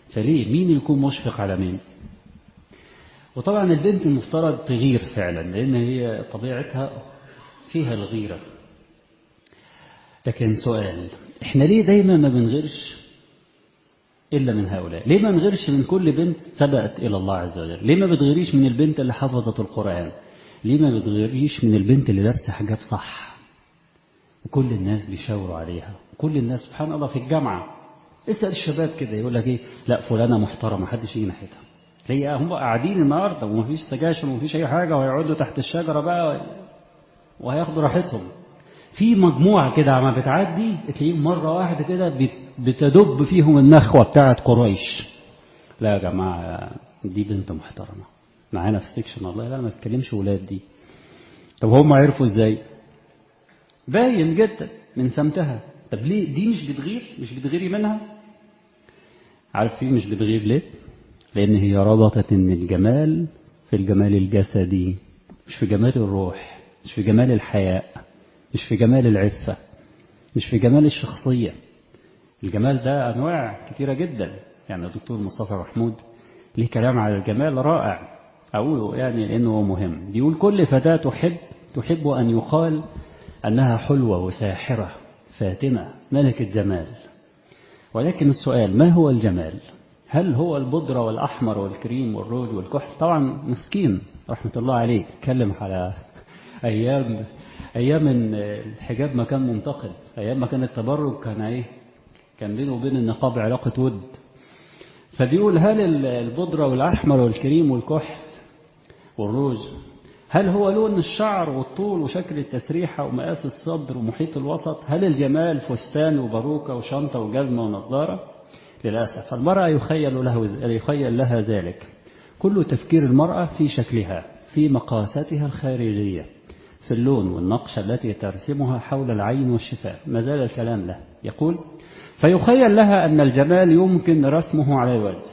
فليه مين يكون مشفق على مين وطبعا البنت المفترض تغير فعلا لأن هي طبيعتها فيها الغيرة لكن سؤال احنا ليه دايما ما بنغيرش إلا من هؤلاء ليه ما نغيرش من كل بنت سبقت إلى الله عز وجل ليه ما بتغيريش من البنت اللي حفظت القرآن ليه ما بتغيريش من البنت اللي لابسه حجاب صح وكل الناس بيشاوروا عليها كل الناس سبحان الله في الجامعة اسأل الشباب كده يقول لك ايه لا فلانة محترمة محدش يجي ناحيتها تلاقي هم قاعدين النهارده ومفيش سجاشر ومفيش اي حاجة وهيقعدوا تحت الشجرة بقى وهياخدوا راحتهم في مجموعة كده عم بتعدي تلاقيهم مرة واحدة كده بتدب فيهم النخوة بتاعت قريش لا يا جماعة دي بنت محترمة معانا في السكشن والله لا ما تتكلمش ولاد دي طب هم عرفوا ازاي باين جدا من سمتها طب ليه دي مش بتغير مش بتغيري منها عارفين مش بتغير ليه لان هي ربطت ان الجمال في الجمال الجسدي مش في جمال الروح مش في جمال الحياء مش في جمال العفة مش في جمال الشخصية الجمال ده أنواع كثيرة جدا يعني الدكتور مصطفى محمود ليه كلام على الجمال رائع أقوله يعني لأنه مهم بيقول كل فتاة تحب تحب أن يقال أنها حلوة وساحرة فاتنة ملكة جمال ولكن السؤال ما هو الجمال هل هو البودرة والأحمر والكريم والروج والكحل طبعا مسكين رحمة الله عليه اتكلم على أيام أيام الحجاب ما كان منتقد أيام ما كان التبرج كان إيه كان بينه وبين النقاب علاقة ود فبيقول هل البودرة والأحمر والكريم والكحل والروج هل هو لون الشعر والطول وشكل التسريحة ومقاس الصدر ومحيط الوسط هل الجمال فستان وباروكة وشنطة وجزمة ونظارة للأسف المرأة يخيل, له يخيل لها ذلك كل تفكير المرأة في شكلها في مقاساتها الخارجية في اللون والنقشة التي ترسمها حول العين والشفاه ما زال الكلام له يقول فيخيل لها أن الجمال يمكن رسمه على الوجه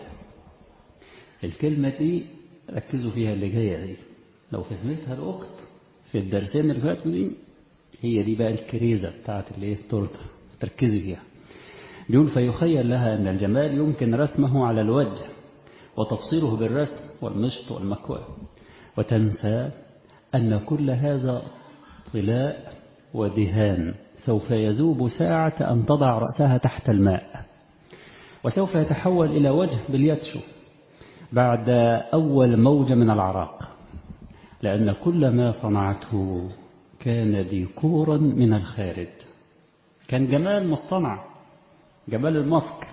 الكلمة دي ركزوا فيها اللي جاية دي لو فهمتها الأخت في الدرسين اللي فاتوا دي هي دي بقى الكريزة بتاعت اللي ايه التورته تركزي فيها بيقول فيخيل لها أن الجمال يمكن رسمه على الوجه وتفصيله بالرسم والمشط والمكوى وتنسى أن كل هذا طلاء ودهان سوف يذوب ساعة أن تضع رأسها تحت الماء وسوف يتحول إلى وجه باليتشو بعد أول موجة من العراق لأن كل ما صنعته كان ديكورا من الخارج كان جمال مصطنع جمال المصر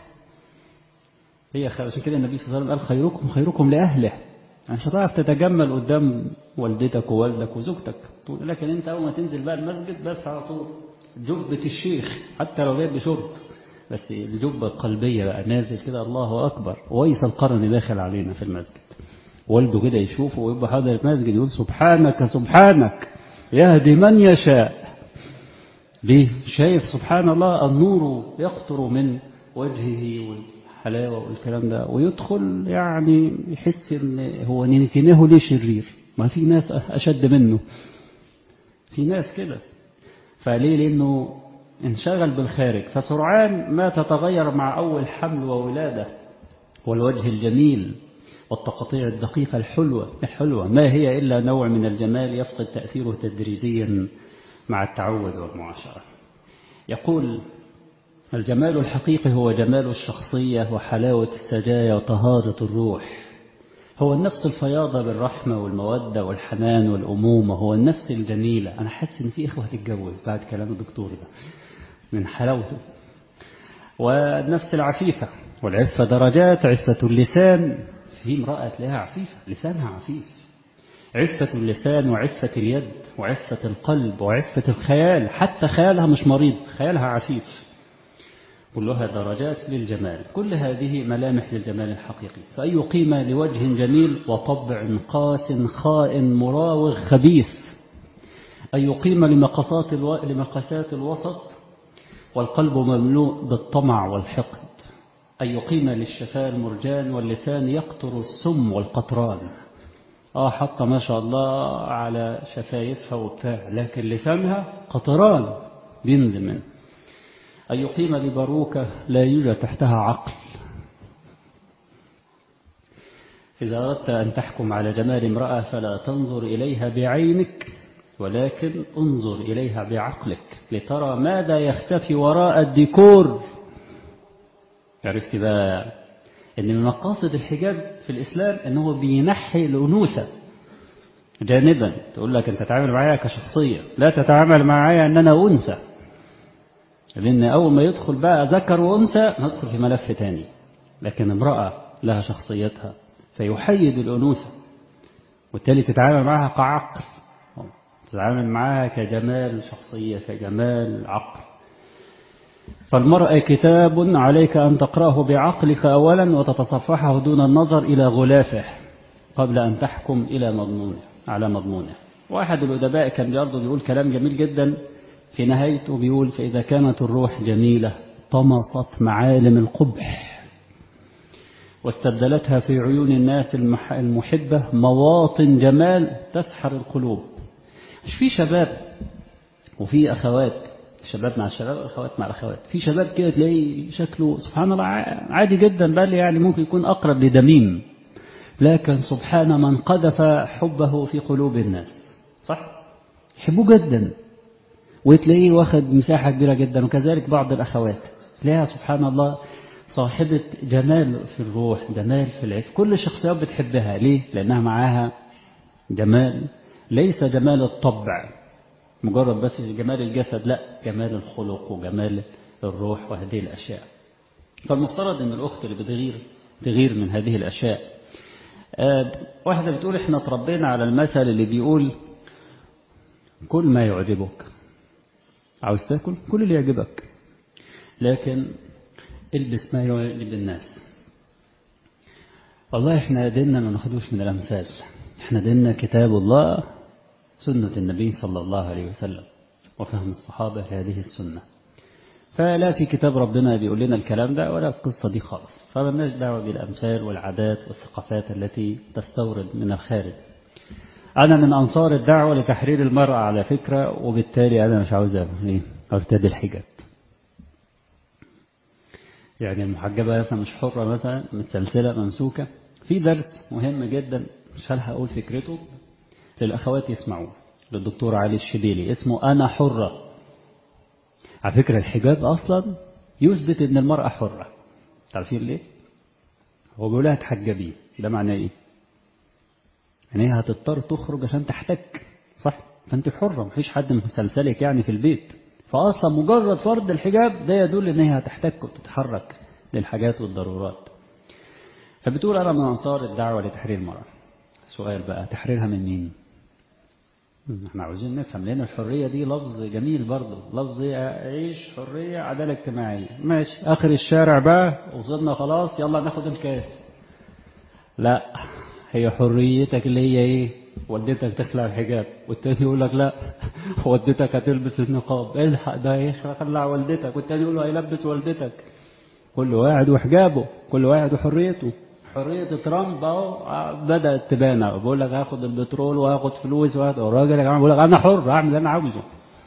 هي عشان كده النبي صلى الله عليه وسلم قال خيركم خيركم لأهله يعني مش هتعرف تتجمل قدام والدتك ووالدك وزوجتك لكن انت اول ما تنزل بقى المسجد بس على طول جبة الشيخ حتى لو جايب بشرط بس الجبة القلبية بقى نازل كده الله أكبر ويس القرن داخل علينا في المسجد والده كده يشوفه ويبقى حاضر المسجد يقول سبحانك سبحانك يهدي من يشاء ليه شايف سبحان الله النور يقطر من وجهه والحلاوة والكلام ده ويدخل يعني يحس ان هو نتناه ليه شرير ما في ناس أشد منه في ناس كده فليه لأنه انشغل بالخارج فسرعان ما تتغير مع أول حمل وولادة والوجه الجميل والتقطيع الدقيقة الحلوة الحلوة ما هي إلا نوع من الجمال يفقد تأثيره تدريجيا مع التعود والمعاشرة يقول الجمال الحقيقي هو جمال الشخصية وحلاوة السجايا وطهارة الروح هو النفس الفياضة بالرحمة والمودة والحنان والأمومة هو النفس الجميلة أنا حاسس إن في إخوة تتجوز بعد كلام الدكتور ده من حلاوته والنفس العفيفة والعفة درجات عفة اللسان في امرأة لها عفيفة لسانها عفيف عفة اللسان وعفة اليد وعفة القلب وعفة الخيال حتى خيالها مش مريض خيالها عفيف كلها درجات للجمال كل هذه ملامح للجمال الحقيقي فأي قيمة لوجه جميل وطبع قاس خائن مراوغ خبيث أي قيمة لمقاسات, الو... لمقاسات الوسط والقلب مملوء بالطمع والحقد أي قيمة للشفاه المرجان واللسان يقطر السم والقطران آه حتى ما شاء الله على شفايفها وبتاع لكن لسانها قطران بينزل منه أي قيمة لباروكة لا يوجد تحتها عقل إذا أردت أن تحكم على جمال امرأة فلا تنظر إليها بعينك ولكن انظر إليها بعقلك لترى ماذا يختفي وراء الديكور عرفت بقى ان من مقاصد الحجاب في الإسلام أنه بينحي الأنوثة جانبا تقول لك أنت تتعامل معايا كشخصية لا تتعامل معايا أن أنا أنثى لأن أول ما يدخل بقى ذكر وأنثى ندخل في ملف تاني لكن امرأة لها شخصيتها فيحيد الأنوثة وبالتالي تتعامل معها كعقل تتعامل معها كجمال شخصية كجمال عقل فالمرأة كتاب عليك أن تقرأه بعقلك أولا وتتصفحه دون النظر إلى غلافه قبل أن تحكم إلى مضمونه على مضمونه واحد الأدباء كان برضه بيقول كلام جميل جدا في نهايته بيقول فإذا كانت الروح جميلة طمست معالم القبح واستبدلتها في عيون الناس المحبة مواطن جمال تسحر القلوب مش في شباب وفي أخوات شباب مع الشباب أخوات مع الأخوات في شباب كده تلاقي شكله سبحان الله عادي جدا بل يعني ممكن يكون أقرب لدميم لكن سبحان من قذف حبه في قلوب الناس صح يحبوه جدا وتلاقيه واخد مساحة كبيرة جدا وكذلك بعض الأخوات تلاقيها سبحان الله صاحبة جمال في الروح جمال في العيش كل الشخصيات بتحبها ليه؟ لأنها معاها جمال ليس جمال الطبع مجرد بس جمال الجسد لا جمال الخلق وجمال الروح وهذه الأشياء فالمفترض أن الأخت اللي بتغير تغير من هذه الأشياء آه واحدة بتقول احنا تربينا على المثل اللي بيقول كل ما يعجبك عاوز تاكل كل اللي يعجبك لكن البس ما يعجب الناس والله احنا ديننا ما ناخدوش من الأمثال احنا ديننا كتاب الله سنة النبي صلى الله عليه وسلم وفهم الصحابة لهذه السنة فلا في كتاب ربنا بيقول لنا الكلام ده ولا القصة دي خالص فمالناش دعوة بالأمثال والعادات والثقافات التي تستورد من الخارج أنا من أنصار الدعوة لتحرير المرأة على فكرة وبالتالي أنا مش عاوز أرتدي الحجاب يعني المحجبة مثلا مش حرة مثلا متسلسلة ممسوكة في درس مهم جدا مش هلحق أقول فكرته للأخوات يسمعوه للدكتور علي الشبيلي اسمه أنا حرة على فكرة الحجاب أصلا يثبت أن المرأة حرة تعرفين ليه؟ هو بيقول لها تحجبي ده معناه إيه؟ يعني هي هتضطر تخرج عشان تحتك صح؟ فأنت حرة مفيش حد مسلسلك يعني في البيت فأصلا مجرد فرض الحجاب ده يدل أن هي هتحتك وتتحرك للحاجات والضرورات فبتقول أنا من أنصار الدعوة لتحرير المرأة سؤال بقى تحريرها من مين؟ احنا عاوزين نفهم لأن الحرية دي لفظ جميل برضه لفظ عيش حرية عدالة اجتماعية ماشي آخر الشارع بقى وصلنا خلاص يلا ناخد الكاس لا هي حريتك اللي هي ايه والدتك تخلع الحجاب والتاني يقول لك لا والدتك هتلبس النقاب الحق ده يخلع والدتك والتاني يقول له هيلبس والدتك كل واحد وحجابه كل واحد وحريته حرية ترامب اهو بدأت تبان بقول لك هاخد البترول وهاخد فلوس وهاخد الراجل يا جماعة بيقول لك أنا حر أعمل اللي أنا عاوزه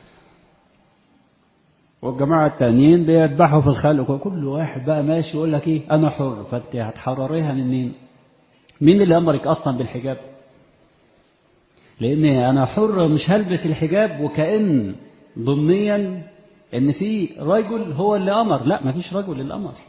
والجماعة التانيين بيذبحوا في الخلق وكل واحد بقى ماشي يقول لك إيه أنا حر فأنت هتحرريها من مين؟ مين اللي أمرك أصلا بالحجاب؟ لأن أنا حر مش هلبس الحجاب وكأن ضمنيا إن في رجل هو اللي أمر لا ما فيش رجل اللي أمر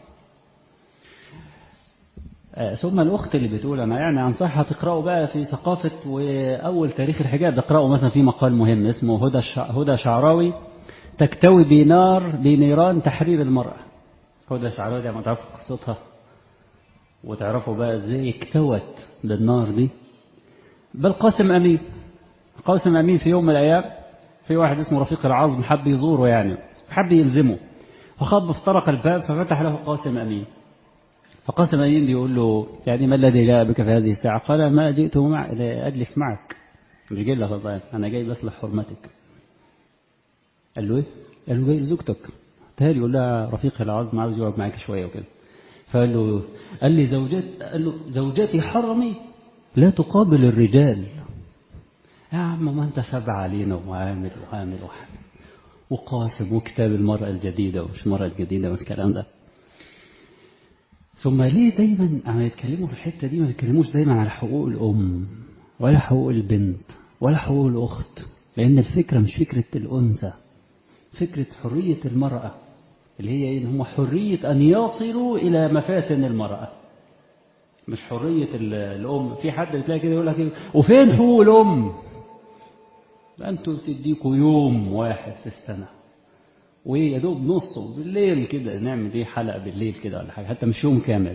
ثم الأخت اللي بتقول أنا يعني أنصحها تقرأوا بقى في ثقافة وأول تاريخ الحجاب تقرأوا مثلا في مقال مهم اسمه هدى هدى شعراوي تكتوي بنار بنيران تحرير المرأة هدى شعراوي دي ما تعرفوا قصتها وتعرفوا بقى ازاي اكتوت بالنار دي بل قاسم أمين قاسم أمين في يوم من الأيام في واحد اسمه رفيق العظم حب يزوره يعني حب يلزمه فخب افترق الباب ففتح له قاسم أمين فقاسم أمين بيقول له يعني ما الذي جاء بك في هذه الساعة قال ما جئت مع أجلس معك مش جاي لك والله أنا جاي بصلح حرمتك قال له إيه؟ قال له جاي لزوجتك تهالي يقول لها رفيق العظم عاوز يقعد معاك شوية وكده فقال له قال لي زوجت قال له زوجتي حرمي لا تقابل الرجال يا عم ما انت سبع علينا وعامل وعامل وعامل وقاسم وكتاب المرأة الجديدة ومش المرأة الجديدة والكلام ده ثم ليه دايما عم يتكلموا في الحتة دي ما يتكلموش دايما على حقوق الأم ولا حقوق البنت ولا حقوق الأخت لأن الفكرة مش فكرة الأنثى فكرة حرية المرأة اللي هي إيه هم حرية أن يصلوا إلى مفاتن المرأة مش حرية الأم في حد تلاقي كده يقول لك إيه وفين حقوق الأم أنتوا تديكوا يوم واحد في السنة ويا دوب نص بالليل كده نعمل ايه حلقة بالليل كده ولا حاجة حتى مش يوم كامل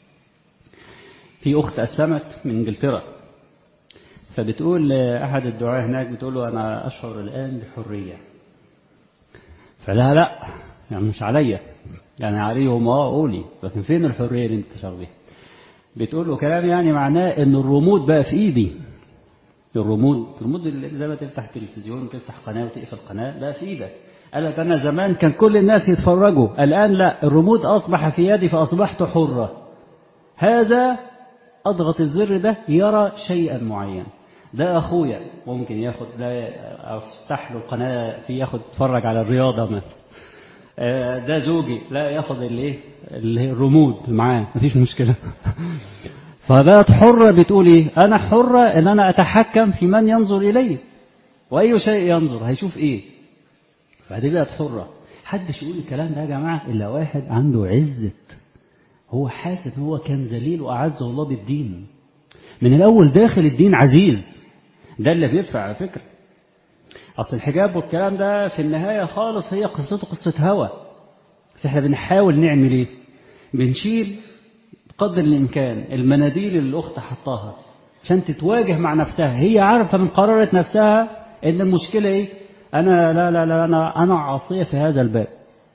في أخت أسلمت من إنجلترا فبتقول أحد الدعاة هناك بتقول له أنا أشعر الآن بحرية فلا لا يعني مش عليا يعني عليهم اه قولي لكن فين الحرية اللي انت تشعر بيها بتقول له كلام يعني معناه ان الرمود بقى في ايدي الرمود الرمود اللي زي ما تفتح تلفزيون تفتح قناة وتقفل قناة بقى في ايدك قال لك انا زمان كان كل الناس يتفرجوا الان لا الرمود اصبح في يدي فاصبحت حرة هذا اضغط الزر ده يرى شيئا معين ده اخويا ممكن ياخد ده افتح له القناه في ياخد يتفرج على الرياضه مثلا ده زوجي لا ياخد الايه اللي هي الرمود معاه مفيش مشكله فبقت حره بتقول ايه انا حره ان انا اتحكم في من ينظر الي واي شيء ينظر هيشوف ايه فدي بقت حره حدش يقول الكلام ده يا جماعه الا واحد عنده عزه هو حاسس ان هو كان ذليل واعزه الله بالدين من الاول داخل الدين عزيز ده اللي بيدفع على فكرة أصل الحجاب والكلام ده في النهاية خالص هي قصته قصة هوى بس احنا بنحاول نعمل ايه بنشيل قدر الإمكان المناديل اللي الأخت حطاها عشان تتواجه مع نفسها هي عارفة من قرارة نفسها إن المشكلة ايه أنا لا لا لا أنا أنا عاصية في هذا الباب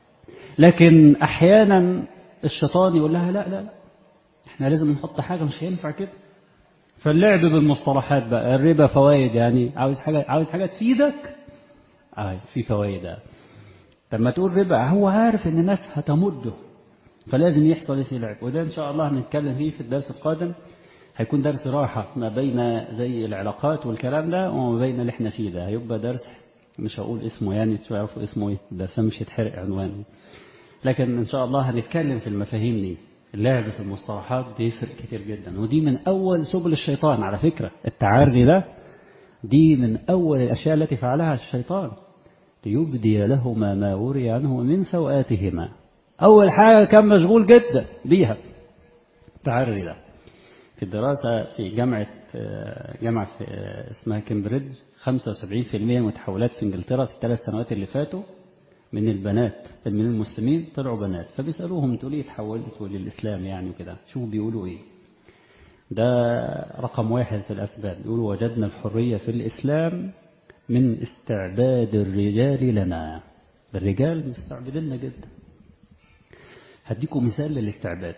لكن أحيانا الشيطان يقول لها لا لا لا احنا لازم نحط حاجة مش هينفع كده فاللعب بالمصطلحات بقى الربا فوائد يعني عاوز حاجة عاوز حاجة تفيدك اه في فوائد طب ما تقول ربا هو عارف ان الناس هتمده فلازم يحصل في لعب وده ان شاء الله هنتكلم فيه في الدرس القادم هيكون درس راحة ما بين زي العلاقات والكلام ده وما بين اللي احنا فيه ده هيبقى درس مش هقول اسمه يعني تعرفوا اسمه ايه ده مش يتحرق عنوانه لكن ان شاء الله هنتكلم في المفاهيم دي اللعب في المصطلحات بيفرق كتير جدا ودي من أول سبل الشيطان على فكرة التعري ده دي من أول الأشياء التي فعلها الشيطان ليبدي لهما ما وري عنه من سوآتهما أول حاجة كان مشغول جدا بيها التعري ده في الدراسة في جامعة جامعة في اسمها كامبريدج 75% متحولات في انجلترا في الثلاث سنوات اللي فاتوا من البنات من المسلمين طلعوا بنات فبيسألوهم انتوا ليه تحولتوا للإسلام يعني وكده شوفوا بيقولوا ايه ده رقم واحد في الأسباب بيقولوا وجدنا الحرية في الإسلام من استعباد الرجال لنا الرجال مستعبديننا جدا هديكم مثال للاستعباد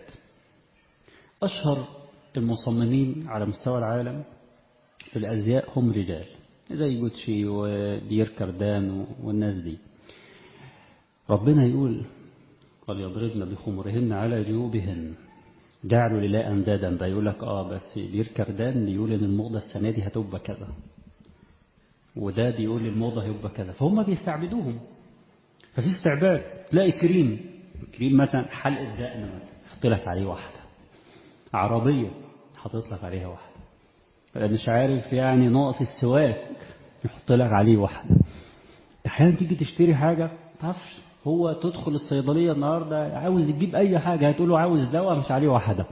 أشهر المصممين على مستوى العالم في الأزياء هم رجال زي جوتشي ودير كاردان والناس دي ربنا يقول وليضربن بخمرهن على جيوبهن جعلوا لله أندادا ده يقول لك آه بس دير كردان يقول إن الموضة السنة دي هتبقى كذا وده بيقول الموضة هيبقى كذا فهم بيستعبدوهم ففي استعباد تلاقي كريم كريم مثلا حلقة دقن مثلا حط لك عليه واحدة عربية حاطط لك عليها واحدة مش عارف يعني ناقص السواك يحط لك عليه واحدة أحيانا تيجي تشتري حاجة تعرفش هو تدخل الصيدلية النهاردة عاوز يجيب أي حاجة هتقول له عاوز دواء مش عليه واحدة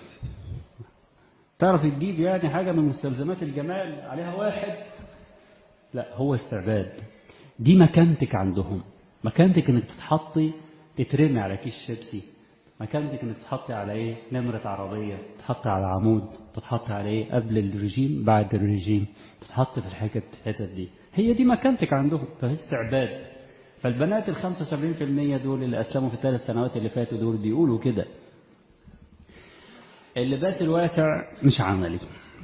تعرف تجيب يعني حاجة من مستلزمات الجمال عليها واحد لا هو استعباد دي مكانتك عندهم مكانتك انك تتحطي تترمي على كيس شيبسي مكانتك انك تتحطي على ايه نمرة عربية تتحطي على عمود تتحطي على ايه قبل الرجيم بعد الرجيم تتحطي في الحاجات الحتت دي هي دي مكانتك عندهم فهي استعباد فالبنات ال 75% دول اللي أسلموا في الثلاث سنوات اللي فاتوا دول بيقولوا كده اللباس الواسع مش عملي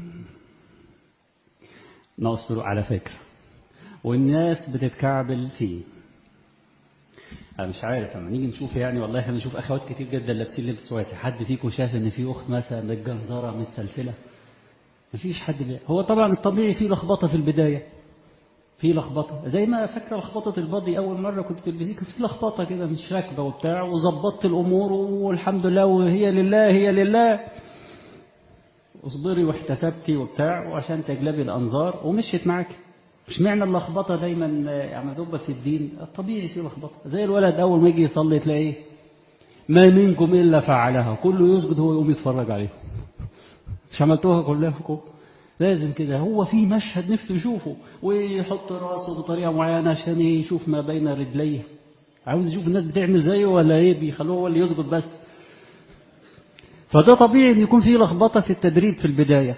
ناقص على فكرة والناس بتتكعبل فيه أنا مش عارف لما نيجي نشوف يعني والله احنا بنشوف أخوات كتير جدا لابسين لبس واسع حد فيكم شاف إن في أخت مثلا متجنزرة متسلسلة مفيش حد بي... هو طبعا الطبيعي فيه لخبطة في البداية في لخبطة زي ما فاكرة لخبطة البادي أول مرة كنت تلبسيه كان في لخبطة كده مش راكبة وبتاع وظبطت الأمور والحمد لله وهي لله هي لله اصبري واحتسبتي وبتاع وعشان تجلبي الأنظار ومشيت معاك مش معنى اللخبطة دايما يعني دوبة في الدين الطبيعي في لخبطة زي الولد أول ما يجي يصلي تلاقيه ما منكم إلا فعلها كله يسجد هو يقوم يتفرج عليه مش عملتوها كلها فيكم لازم كده هو في مشهد نفسه يشوفه ويحط راسه بطريقة معينة عشان يشوف ما بين رجليه عاوز يشوف الناس بتعمل زيه ولا ايه بيخلوه هو اللي يسجد بس فده طبيعي ان يكون في لخبطة في التدريب في البداية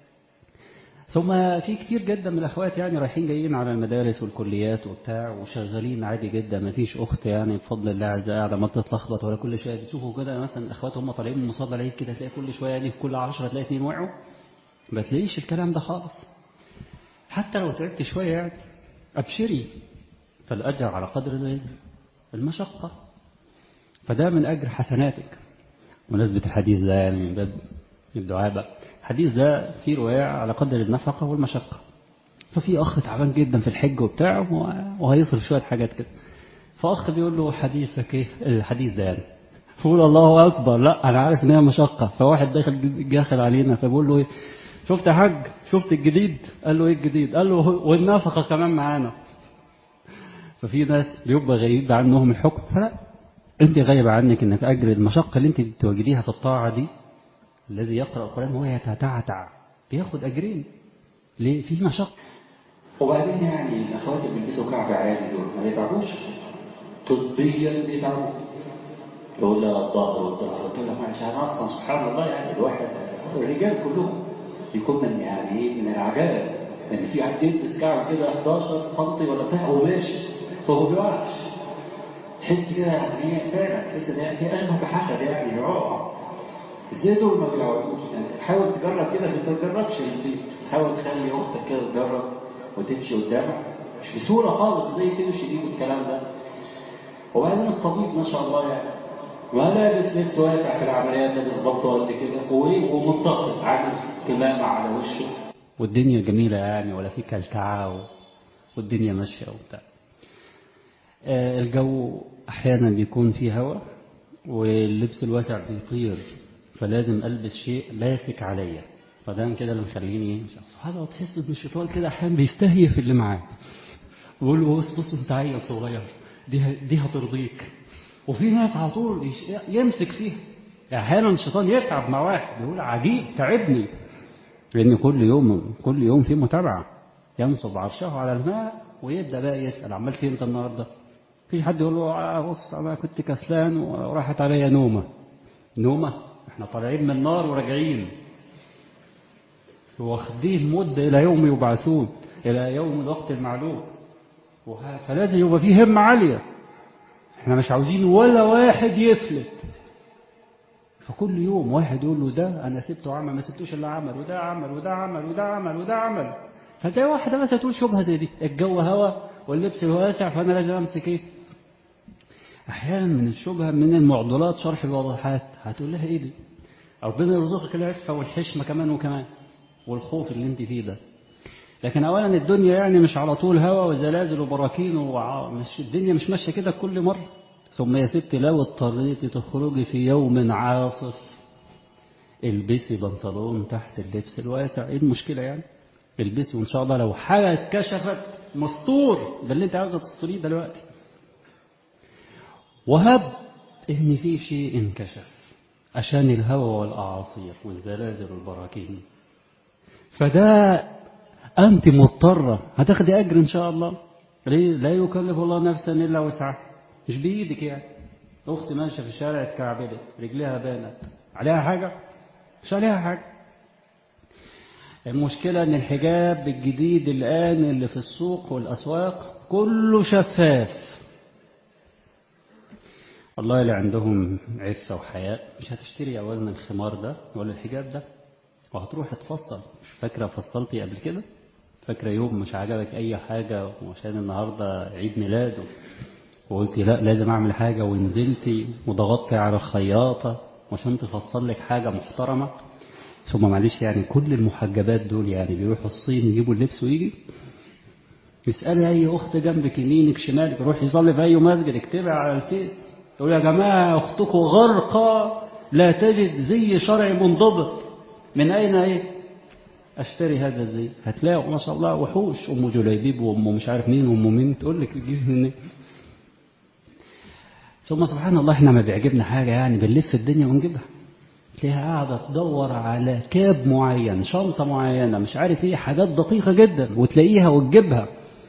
ثم في كتير جدا من الاخوات يعني رايحين جايين على المدارس والكليات وبتاع وشغالين عادي جدا ما فيش اخت يعني بفضل الله عز وجل ما بتتلخبط ولا كل شويه تشوفوا كده مثلا اخوات هم طالعين من مصلى العيد كده تلاقي كل شويه يعني في كل 10 تلاقي اثنين وقعوا ما تلاقيش الكلام ده خالص حتى لو تعبت شويه يعني ابشري فالاجر على قدر المشقه فده من اجر حسناتك مناسبه الحديث ده يعني من باب الدعاء بقى الحديث ده فيه رواية على قدر النفقة والمشقة ففي أخ تعبان جدا في الحج وبتاع وهيصرف شوية حاجات كده فأخ بيقول له حديثك إيه الحديث ده يعني فقول الله أكبر لا أنا عارف إن هي مشقة فواحد داخل داخل علينا فبقول له إيه شفت يا حاج شفت الجديد قال له إيه الجديد قال له والنفقة كمان معانا ففي ناس بيبقى غريب عنهم الحكم فلا أنت غايب عنك إنك أجر المشقة اللي أنت بتواجديها في الطاعة دي الذي يقرأ القرآن وهو يتتعتع بياخد أجرين ليه في مشقة وبعدين يعني الأخوات اللي بيلبسوا كعب عادي دول ما بيتعبوش طبيا بيتعبوا يقول لا الظهر والظهر قلت له معلش انا اصلا سبحان الله يعني الواحد الرجال كلهم بيكون من يعني ايه من العجائب ان في واحد يلبس كعب كده 11 سم ولا بتاع وماشي فهو بيقعش تحس كده يعني ايه فعلا تحس ان هي اشبه بحسد يعني يقع ازاي دول ما بيقعدوش يعني حاول تجرب كده بس ما تجربش البيت حاول تخلي اختك كده تجرب وتمشي قدامك مش بسهوله خالص ازاي تمشي دي والكلام ده وبعدين الطبيب ما شاء الله يعني ما لابس لبس واسع في العمليات لابس بلطو قد كده ومنتقد عامل كمامه على وشه والدنيا جميله يعني ولا في كلكعه و... والدنيا ماشيه وبتاع آه الجو احيانا بيكون فيه هواء واللبس الواسع بيطير فلازم البس شيء لافك عليا فده كده اللي مخليني سبحان الله تحس ان الشيطان كده احيانا بيستهيف اللي معاه ويقول له بص بص انت عيل صغير دي دي هترضيك وفي ناس على طول يمسك فيها احيانا الشيطان يتعب مع واحد يقول عجيب تعبني لان كل يوم كل يوم في متابعه ينصب عرشه على الماء ويبدا بقى يسال عمال فين انت النهارده مفيش حد يقول له بص انا كنت كسلان وراحت عليا نومه نومه احنا طالعين من النار وراجعين واخدين مدة إلى يوم يبعثون إلى يوم الوقت المعلوم فلازم يبقى فيه همة عالية احنا مش عاوزين ولا واحد يفلت فكل يوم واحد يقول له ده أنا سبته عمل ما سبتوش إلا عمل وده عمل وده عمل وده عمل وده عمل فتلاقي واحدة بس تقول شبهة زي دي الجو هوا واللبس الواسع فأنا لازم أمسك إيه أحيانا من الشبهة من المعضلات شرح الواضحات هتقول لها إيه دي ربنا يرزقك العفة والحشمة كمان وكمان والخوف اللي انت فيه ده لكن اولا الدنيا يعني مش على طول هوا وزلازل وبراكين ومش الدنيا مش ماشيه كده كل مره ثم يا ستي لو اضطريتي تخرجي في يوم عاصف البسي بنطلون تحت اللبس الواسع ايه المشكله يعني البسي وان شاء الله لو حاجه اتكشفت مستور ده اللي انت عاوزه تستوريه دلوقتي وهب ان في شيء انكشف عشان الهوى والأعاصير والزلازل والبراكين فده أنت مضطرة هتاخدي أجر إن شاء الله ليه؟ لا يكلف الله نفسا إلا وسعها مش بإيدك يعني أخت ماشية في الشارع اتكعبلت رجليها بانت عليها حاجة؟ مش عليها حاجة المشكلة إن الحجاب الجديد الآن اللي في السوق والأسواق كله شفاف والله اللي عندهم عفة وحياء مش هتشتري أولا الخمار ده ولا الحجاب ده وهتروح تفصل مش فاكرة فصلتي قبل كده فاكرة يوم مش عجبك أي حاجة وعشان النهاردة عيد ميلاده وقلتي لا لازم أعمل حاجة ونزلتي وضغطتي على الخياطة عشان تفصل لك حاجة محترمة ثم معلش يعني كل المحجبات دول يعني بيروحوا الصين يجيبوا اللبس ويجي اسألي أي أخت جنبك يمينك شمالك روح يصلي في أي مسجد اكتبها على الفيس تقول يا جماعة أختكم غرقى لا تجد زي شرعي منضبط من أين إيه أشتري هذا الزي هتلاقوا ما شاء الله وحوش أم جليبيب وأم مش عارف مين وأم مين تقول لك تجيب منين ثم سبحان الله احنا ما بيعجبنا حاجة يعني بنلف الدنيا ونجيبها تلاقيها قاعدة تدور على كاب معين شنطة معينة مش عارف ايه حاجات دقيقة جدا وتلاقيها وتجيبها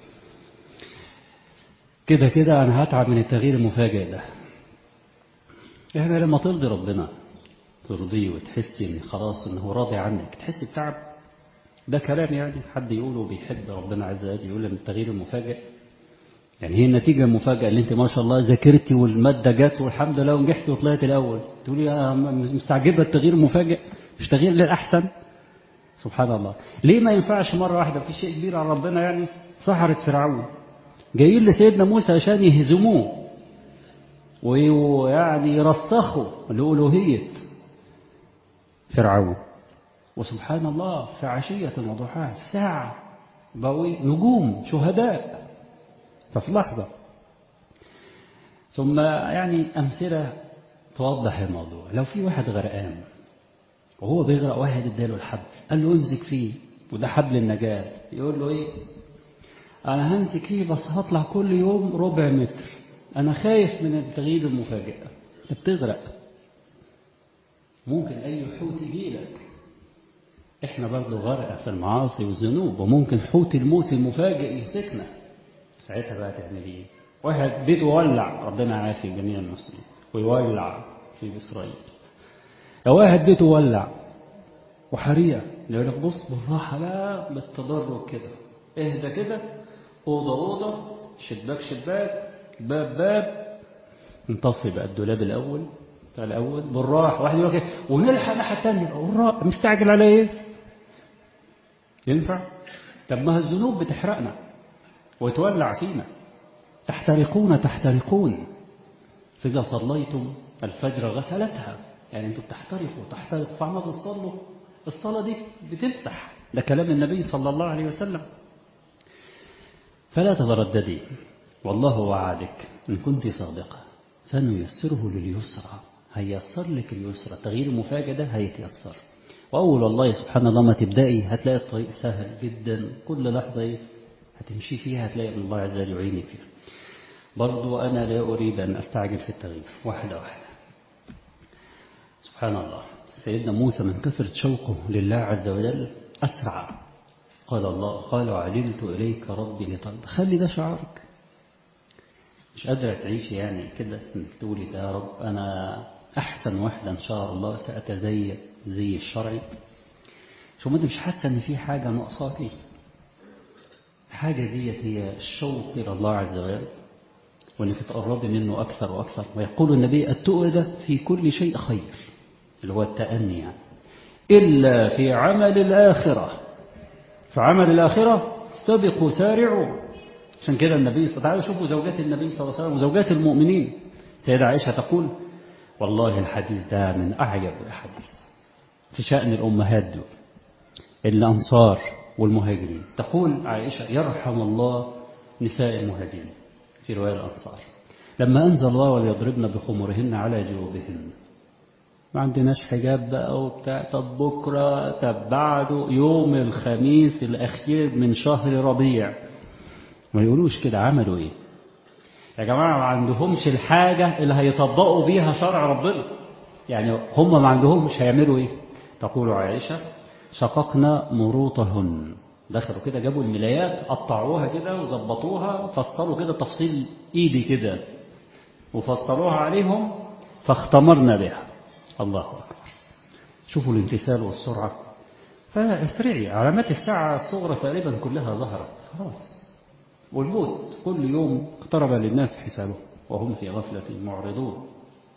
كده كده انا هتعب من التغيير المفاجئ ده احنا لما ترضي ربنا ترضيه وتحسي ان خلاص انه راضي عنك تحسي بتعب ده كلام يعني حد يقوله بيحب ربنا عز وجل يقول ان التغيير المفاجئ يعني هي النتيجة المفاجأة اللي انت ما شاء الله ذاكرتي والمادة جت والحمد لله ونجحت وطلعت الأول تقولي يا مستعجبة التغيير المفاجئ مش تغيير للأحسن سبحان الله ليه ما ينفعش مرة واحدة في شيء كبير على ربنا يعني سحرة فرعون جايين لسيدنا موسى عشان يهزموه ويعني يرسخوا لألوهية فرعون وسبحان الله في عشية وضحاها ساعة بقوا نجوم شهداء ففي لحظة ثم يعني أمثلة توضح الموضوع لو في واحد غرقان وهو بيغرق واحد اداله الحبل قال له امسك فيه وده حبل النجاة يقول له ايه انا همسك فيه بس هطلع كل يوم ربع متر انا خايف من التغيير المفاجئ بتغرق ممكن اي حوت يجيلك احنا برضه غرقة في المعاصي والذنوب وممكن حوت الموت المفاجئ يمسكنا ساعتها بقى تعمل ايه واحد بيته ولع ربنا عافي جميع المسلمين ويولع في اسرائيل لو واحد بيته ولع وحريقه يقول لك بص بالراحه بقى بالتدرج كده اهدى كده اوضه اوضه شباك شباك باب باب نطفي بقى الدولاب الاول بتاع الاول بالراحه واحد يقول لك ونلحق الناحيه الثانيه بالراحه مستعجل على ايه ينفع طب ما الذنوب بتحرقنا وتولع فينا تحترقون تحترقون فإذا صليتم الفجر غسلتها يعني انتم بتحترقوا تحترقوا فعما بتصلوا الصلاة دي بتفتح ده كلام النبي صلى الله عليه وسلم فلا تترددي والله وعدك إن كنت صادقة سنيسره لليسرى هيسر لك اليسرى تغيير المفاجأة ده هيتيسر وأول والله سبحان الله ما تبدأي هتلاقي الطريق سهل جدا كل لحظة ايه هتمشي فيها هتلاقي الله عز وجل يعينك فيها برضو أنا لا أريد أن أستعجل في التغيير واحدة واحدة سبحان الله سيدنا موسى من كثرة شوقه لله عز وجل أسرع قال الله قال عجلت إليك ربي لترضى خلي ده شعارك مش قادرة تعيش يعني كده انك تقولي يا رب أنا أحسن واحدة إن شاء الله سأتزين زي الشرعي شو ما انت مش حاسة إن في حاجة ناقصاكي حاجة ديت هي الشوق إلى الله عز وجل وانك تقربي منه أكثر وأكثر ويقول النبي التؤدة في كل شيء خير اللي هو التأني يعني إلا في عمل الآخرة في عمل الآخرة استبقوا سارعوا عشان كده النبي صلى الله عليه وسلم شوفوا زوجات النبي صلى الله عليه وسلم وزوجات المؤمنين سيدة عائشة تقول والله الحديث ده من أعجب الحديث في شأن الأمهات دول الأنصار والمهاجرين تقول عائشة يرحم الله نساء المهاجرين في رواية الأنصار لما أنزل الله وليضربن بخمرهن على جيوبهن ما عندناش حجاب بقى وبتاع طب بكرة طب بعده يوم الخميس الأخير من شهر ربيع ما يقولوش كده عملوا ايه يا جماعة ما عندهمش الحاجة اللي هيطبقوا بيها شرع ربنا يعني هم ما عندهمش هيعملوا ايه تقول عائشة شققنا مروطهن دخلوا كده جابوا الملايات قطعوها كده وظبطوها فصلوا كده تفصيل ايدي كده وفصلوها عليهم فاختمرنا بها الله أكبر شوفوا الامتثال والسرعة فاسرعي علامات الساعة الصغرى تقريبا كلها ظهرت خلاص والموت كل يوم اقترب للناس حسابه وهم في غفلة معرضون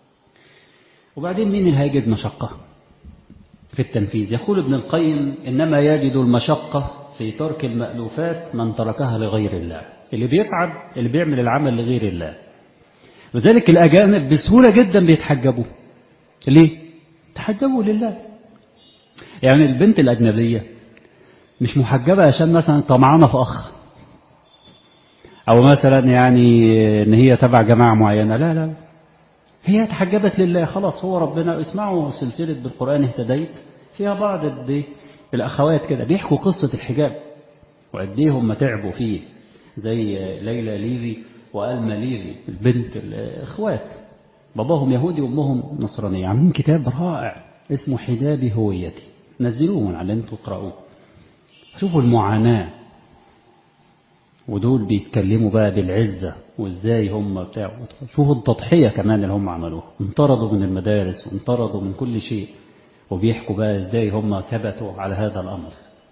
وبعدين مين اللي هيجد مشقة في التنفيذ يقول ابن القيم إنما يجد المشقة في ترك المألوفات من تركها لغير الله اللي بيتعب اللي بيعمل العمل لغير الله لذلك الأجانب بسهولة جدا بيتحجبوا ليه؟ تحجبوا لله يعني البنت الأجنبية مش محجبة عشان مثلا طمعانة في أخ أو مثلا يعني إن هي تبع جماعة معينة لا لا هي تحجبت لله خلاص هو ربنا اسمعوا سلسلة بالقرآن اهتديت فيها بعض الأخوات كده بيحكوا قصة الحجاب وقد ايه هم تعبوا فيه زي ليلى ليفي وألما ليفي البنت الإخوات باباهم يهودي وأمهم نصرانية عاملين كتاب رائع اسمه حجابي هويتي نزلوه من على انتوا اقرأوه شوفوا المعاناة ودول بيتكلموا بقى بالعزة وازاي هم بتاع شوفوا التضحية كمان اللي هم عملوها انطردوا من المدارس وانطردوا من كل شيء وبيحكوا بقى ازاي هم ثبتوا على هذا الأمر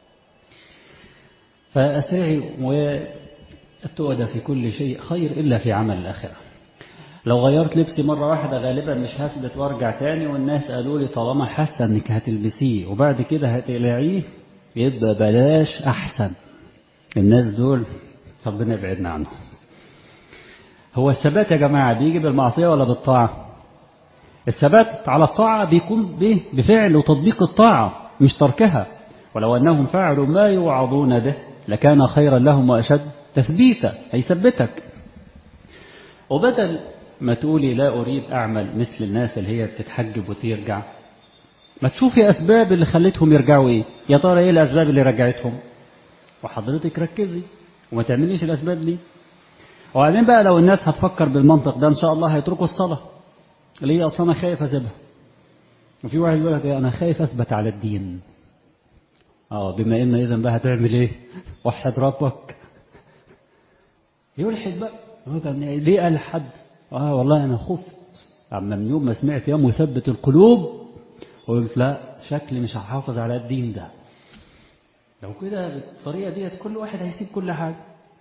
فأسرعي والتؤدى في كل شيء خير إلا في عمل الآخرة لو غيرت لبسي مرة واحدة غالبا مش هثبت وارجع تاني والناس قالوا لي طالما حاسة انك هتلبسيه وبعد كده هتقلعيه يبقى بلاش أحسن الناس دول ربنا يبعدنا عنهم هو الثبات يا جماعة بيجي بالمعصية ولا بالطاعة الثبات على الطاعة بيكون به بفعل وتطبيق الطاعة مش تركها ولو أنهم فعلوا ما يوعظون به لكان خيرا لهم وأشد تثبيتا هيثبتك وبدل ما تقولي لا أريد أعمل مثل الناس اللي هي بتتحجب وترجع ما تشوفي أسباب اللي خلتهم يرجعوا إيه يا ترى إيه الأسباب اللي رجعتهم وحضرتك ركزي وما تعمليش الأسباب دي وبعدين بقى لو الناس هتفكر بالمنطق ده إن شاء الله هيتركوا الصلاة اللي هي أصلا أنا خايف أسيبها وفي واحد يقول لك أنا خايف أثبت على الدين اه بما إن إذا بقى هتعمل إيه وحد ربك يلحد بقى ليه قال حد اه والله أنا خفت أما من يوم ما سمعت يا مثبت القلوب قلت لا شكلي مش هحافظ على الدين ده لو كده بالطريقة ديت كل واحد هيسيب كل حاجة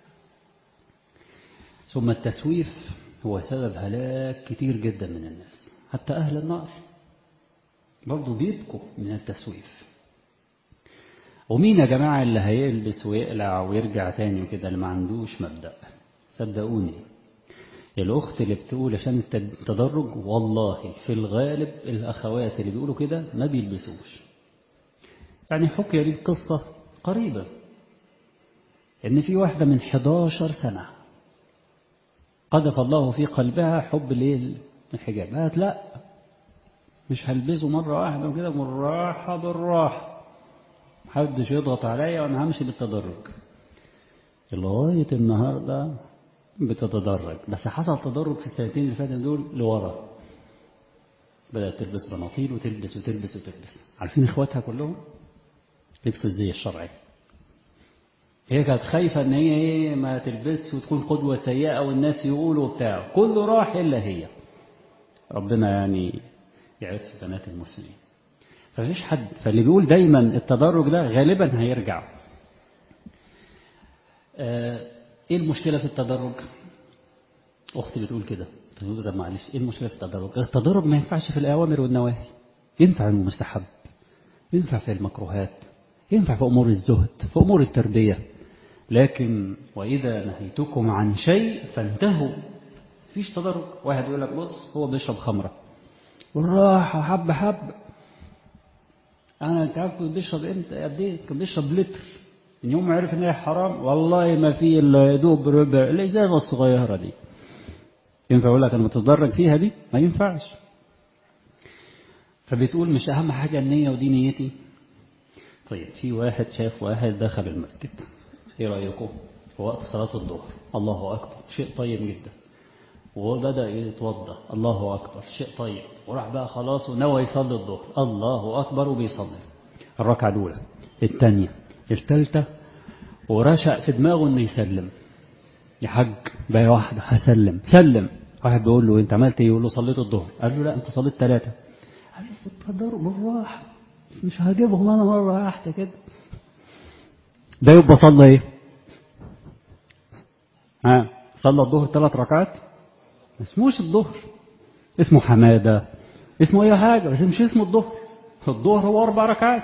ثم التسويف هو سبب هلاك كتير جدا من الناس حتى أهل النار برضو بيبكوا من التسويف ومين يا جماعة اللي هيلبس ويقلع ويرجع تاني وكده اللي ما عندوش مبدأ صدقوني الأخت اللي بتقول عشان التدرج والله في الغالب الأخوات اللي بيقولوا كده ما بيلبسوش يعني حكي لي قصة قريبة إن في واحدة من 11 سنة قذف الله في قلبها حب ليه الحجاب قالت لا مش هلبسه مرة واحدة وكده بالراحة بالراحة محدش يضغط عليا وأنا همشي بالتدرج لغاية النهاردة بتتدرج بس حصل تدرج في السنتين اللي فاتوا دول لورا بدأت تلبس بناطيل وتلبس وتلبس وتلبس عارفين اخواتها كلهم لبسوا الزي الشرعي هي كانت خايفة ان هي ايه ما تلبسش وتكون قدوة سيئة والناس يقولوا بتاع كله راح الا هي ربنا يعني يعف بنات المسلمين فمفيش حد فاللي بيقول دايما التدرج ده غالبا هيرجع آه ايه المشكلة في التدرج اختي بتقول كده تقول ده معلش ايه المشكلة في التدرج التدرج ما ينفعش في الاوامر والنواهي ينفع انه مستحب ينفع في المكروهات ينفع في امور الزهد في امور التربية لكن واذا نهيتكم عن شيء فانتهوا فيش تدرج واحد يقول لك بص هو بيشرب خمرة والراحة حب حب انا انت عارف كنت بيشرب امتى قد ايه كان بيشرب لتر من يوم ما عرف ان هي حرام والله ما في الا يدوب ربع الازازه الصغيره دي ينفع اقول لك انا متدرج فيها دي ما ينفعش فبتقول مش اهم حاجه النيه ودي نيتي طيب في واحد شاف واحد دخل المسجد ايه رايكم في وقت صلاه الظهر الله اكبر شيء طيب جدا وبدا يتوضا الله اكبر شيء طيب وراح بقى خلاص ونوى يصلي الظهر الله اكبر وبيصلي الركعه الاولى الثانيه الثالثة ورشق في دماغه انه يسلم يا حاج بقى واحدة هسلم سلم واحد بيقول له انت عملت ايه يقول له صليت الظهر قال له لا انت صليت ثلاثة قال له اتفضلوا بالراحة مش هجيبهم انا مرة واحدة كده ده يبقى صلى ايه ها صلى الظهر ثلاث ركعات ما اسموش الظهر اسمه حمادة اسمه اي حاجة بس مش اسمه الظهر الظهر هو اربع ركعات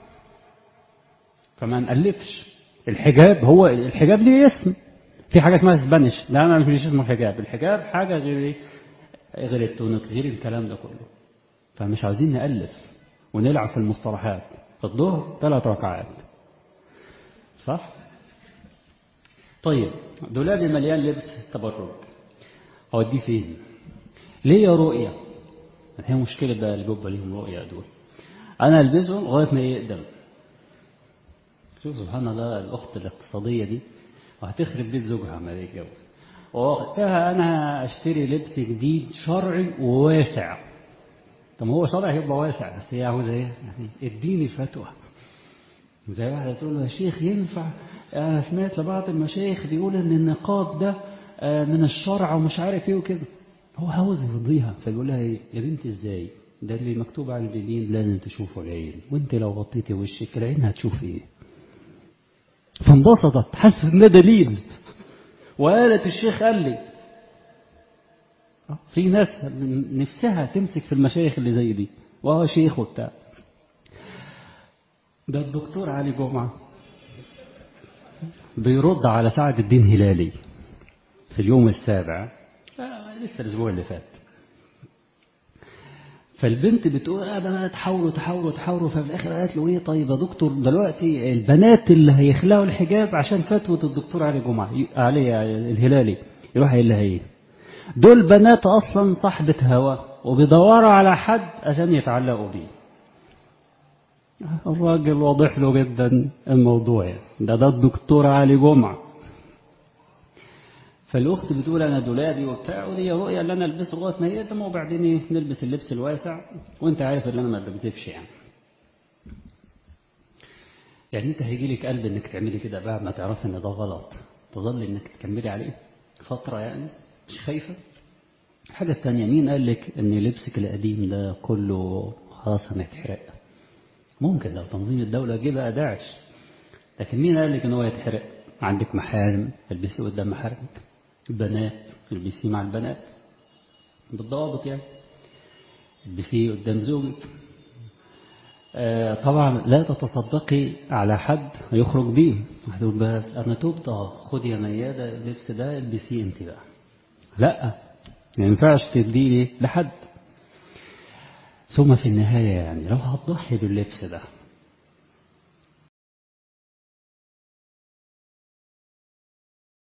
فما نألفش الحجاب هو الحجاب ليه اسم في حاجة اسمها اسبانيش لا ما مش اسمه حجاب الحجاب حاجة غير غير التونك غير الكلام ده كله فمش عايزين نألف ونلعب في المصطلحات الظهر ثلاث ركعات صح طيب دولابي مليان لبس تبرج اوديه فين ليه رؤيه هي مشكله بقى اللي بيبقى ليهم رؤيه دول انا البسه لغايه ما يقدم شوف سبحان الله الاخت الاقتصاديه دي وهتخرب بيت زوجها عمليه الجو ووقتها انا اشتري لبس جديد شرعي وواسع طب هو شرعي هيبقى واسع بس هي عاوزه ايه يعني اديني فتوى زي واحده تقول له يا شيخ ينفع انا سمعت لبعض المشايخ بيقول ان النقاب ده من الشرع ومش عارف ايه وكده هو عاوز يرضيها فيقول لها ايه يا بنتي ازاي ده اللي مكتوب على الجبين لازم تشوفه العين وانت لو غطيتي وشك العين هتشوف ايه فانبسطت حس ان ده دليل وقالت الشيخ قال لي في ناس نفسها تمسك في المشايخ اللي زي دي وهو شيخ وبتاع ده الدكتور علي جمعة بيرد على سعد الدين هلالي في اليوم السابع آه لسه الأسبوع اللي فات فالبنت بتقول قاعدة بقى تحاوروا تحاوروا تحاوروا ففي الآخر قالت له إيه طيب يا دكتور دلوقتي البنات اللي هيخلعوا الحجاب عشان فتوى الدكتور علي جمعة علي الهلالي يروح قايل لها إيه دول بنات أصلا صاحبة هوا وبيدوروا على حد عشان يتعلقوا بيه الراجل واضح له جدا الموضوع يعني. ده ده الدكتور علي جمعة فالأخت بتقول أنا دولابي وبتاع ودي رؤية اللي أنا ألبسه لغاية ما يقدم وبعدين إيه نلبس اللبس الواسع وأنت عارف إن أنا ما بكذبش يعني. يعني أنت هيجي لك قلب إنك تعملي كده بعد ما تعرفي إن ده غلط تظل إنك تكملي عليه فترة يعني مش خايفة الحاجة التانية مين قال لك إن لبسك القديم ده كله خلاص هنتحرق ممكن لو تنظيم الدولة جه بقى داعش لكن مين قال لك إن هو يتحرق عندك محارم البسي قدام محارمك بنات البسيه مع البنات بالضوابط يعني البسيه قدام زوجك آه طبعا لا تتصدقي على حد يخرج بيه هتقول بس انا تبت خدي يا ميادة اللبس ده البسيه انت بقى لا ما ينفعش تديه لحد ثم في النهاية يعني لو هتضحي باللبس ده